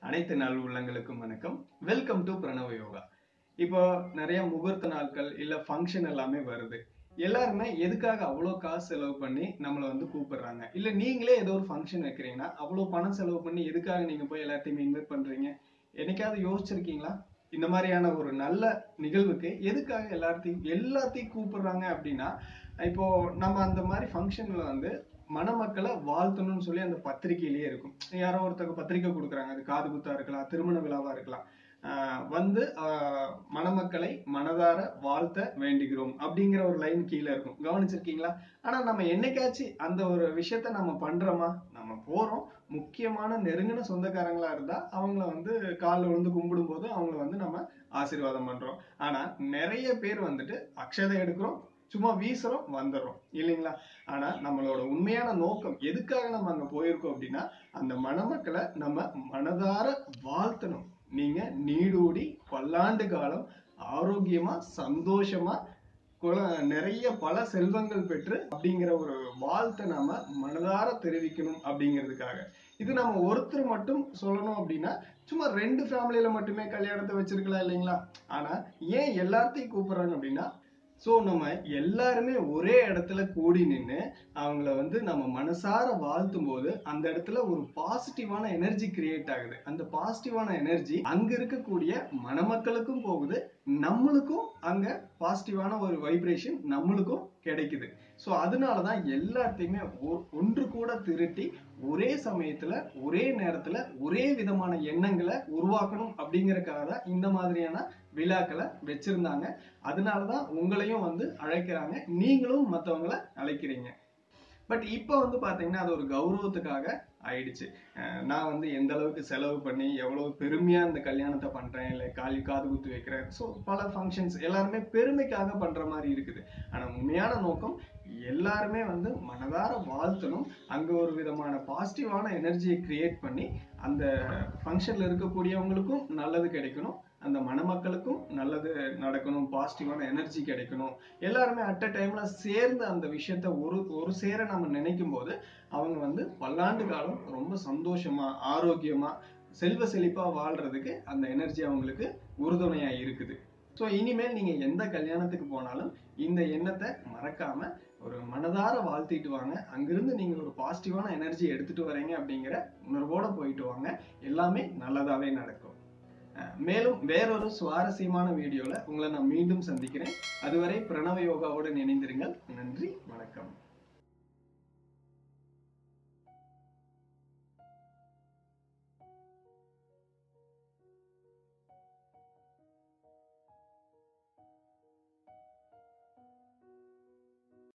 அனைத்து நாள் உள்ளங்களுக்கும் வணக்கம் வெல்கம் டு பிரணவ யோகா இப்போ நிறைய முகூர்த்த நாட்கள் இல்ல ஃபங்க்ஷன் எல்லாமே வருது எல்லாருமே எதுக்காக அவ்வளோ காசு செலவு பண்ணி நம்மளை வந்து கூப்பிடுறாங்க இல்ல நீங்களே ஏதோ ஒரு ஃபங்க்ஷன் வைக்கிறீங்கன்னா அவ்வளோ பணம் செலவு பண்ணி எதுக்காக நீங்க போய் எல்லாத்தையுமே இன்வைட் பண்றீங்க என்னைக்காவது யோசிச்சிருக்கீங்களா இந்த மாதிரியான ஒரு நல்ல நிகழ்வுக்கு எதுக்காக எல்லாத்தையும் எல்லாத்தையும் கூப்பிடுறாங்க அப்படின்னா இப்போ நம்ம அந்த மாதிரி ஃபங்க்ஷன்ல வந்து மணமக்களை வாழ்த்தணும்னு சொல்லி அந்த பத்திரிக்கையிலேயே இருக்கும் யாரோ ஒருத்தருக்கு பத்திரிக்கை கொடுக்குறாங்க அது காது குத்தா இருக்கலாம் திருமண விழாவா இருக்கலாம் ஆஹ் வந்து ஆஹ் மணமக்களை மனதார வாழ்த்த வேண்டுகிறோம் அப்படிங்கிற ஒரு லைன் கீழே இருக்கும் கவனிச்சிருக்கீங்களா ஆனா நம்ம என்னைக்காச்சும் அந்த ஒரு விஷயத்த நம்ம பண்றோமா நம்ம போறோம் முக்கியமான நெருங்கின சொந்தக்காரங்களா இருந்தா அவங்கள வந்து காலில் விழுந்து கும்பிடும் போது அவங்கள வந்து நம்ம ஆசீர்வாதம் பண்றோம் ஆனா நிறைய பேர் வந்துட்டு அக்ஷதை எடுக்கிறோம் சும்மா வீசுறோம் வந்துடுறோம் இல்லைங்களா ஆனா நம்மளோட உண்மையான நோக்கம் எதுக்காக நம்ம அங்க போயிருக்கோம் அப்படின்னா அந்த மணமக்களை நம்ம மனதார வாழ்த்தணும் நீங்க நீடூடி பல்லாண்டு காலம் ஆரோக்கியமா சந்தோஷமா குல- நிறைய பல செல்வங்கள் பெற்று அப்படிங்கிற ஒரு வாழ்த்தை நாம மனதார தெரிவிக்கணும் அப்படிங்கிறதுக்காக இது நம்ம ஒருத்தர் மட்டும் சொல்லணும் அப்படின்னா சும்மா ரெண்டு ஃபேமிலியில மட்டுமே கல்யாணத்தை வச்சிருக்கலாம் இல்லைங்களா ஆனா ஏன் எல்லாத்தையும் கூப்பிடுறாங்க அப்படின்னா சோ நம்ம எல்லாருமே ஒரே இடத்துல கூடி நின்று அவங்கள வந்து நம்ம மனசார வாழ்த்தும் போது அந்த இடத்துல ஒரு பாசிட்டிவான எனர்ஜி கிரியேட் ஆகுது அந்த பாசிட்டிவான எனர்ஜி அங்க இருக்கக்கூடிய மணமக்களுக்கும் போகுது நம்மளுக்கும் அங்க பாசிட்டிவான ஒரு வைப்ரேஷன் நம்மளுக்கும் கிடைக்குது ஸோ அதனாலதான் எல்லாத்தையுமே ஒ- ஒன்று கூட திரட்டி ஒரே சமயத்துல ஒரே நேரத்துல ஒரே விதமான எண்ணங்களை உருவாக்கணும் அப்படிங்கறதுக்காக தான் இந்த மாதிரியான விழாக்களை வச்சிருந்தாங்க அதனாலதான் உங்களையும் வந்து அழைக்கிறாங்க நீங்களும் மத்தவங்கள அழைக்கிறீங்க பட் இப்போ வந்து பாத்தீங்கன்னா அது ஒரு கௌரவத்துக்காக ஆயிடுச்சு அஹ் நான் வந்து எந்த அளவுக்கு செலவு பண்ணி எவ்வளவு பெருமையா இந்த கல்யாணத்தை பண்றேன் இல்லை காலி காது குத்து வைக்கிறேன் ஸோ பல ஃபங்க்ஷன்ஸ் எல்லாருமே பெருமைக்காக பண்ற மாதிரி இருக்குது ஆனா உண்மையான நோக்கம் எல்லாருமே வந்து மனதார வாழ்த்தணும் அங்க ஒரு விதமான பாசிட்டிவான எனர்ஜியை கிரியேட் பண்ணி அந்த ஃபங்க்ஷன்ல இருக்கக்கூடியவங்களுக்கும் நல்லது கிடைக்கணும் அந்த மணமக்களுக்கும் நல்லது நடக்கணும் பாசிட்டிவான எனர்ஜி கிடைக்கணும் எல்லாருமே அட் அ டைம்ல சேர்ந்து அந்த விஷயத்த ஒரு ஒரு சேர நம்ம நினைக்கும் போது அவங்க வந்து பல்லாண்டு காலம் ரொம்ப சந்தோஷமா ஆரோக்கியமா செல்வ செழிப்பா வாழ்றதுக்கு அந்த எனர்ஜி அவங்களுக்கு உறுதுணையா இருக்குது ஸோ இனிமேல் நீங்க எந்த கல்யாணத்துக்கு போனாலும் இந்த எண்ணத்தை மறக்காம ஒரு மனதார வாழ்த்திட்டு வாங்க அங்கிருந்து நீங்க ஒரு பாசிட்டிவான எனர்ஜி எடுத்துட்டு வரீங்க அப்படிங்கிற உணர்வோட போயிட்டு வாங்க எல்லாமே நல்லதாவே நடக்கும் அஹ் மேலும் வேறொரு சுவாரஸ்யமான வீடியோல உங்களை நான் மீண்டும் சந்திக்கிறேன் அதுவரை பிரணவ யோகாவுடன் இணைந்திருங்கள் நன்றி வணக்கம்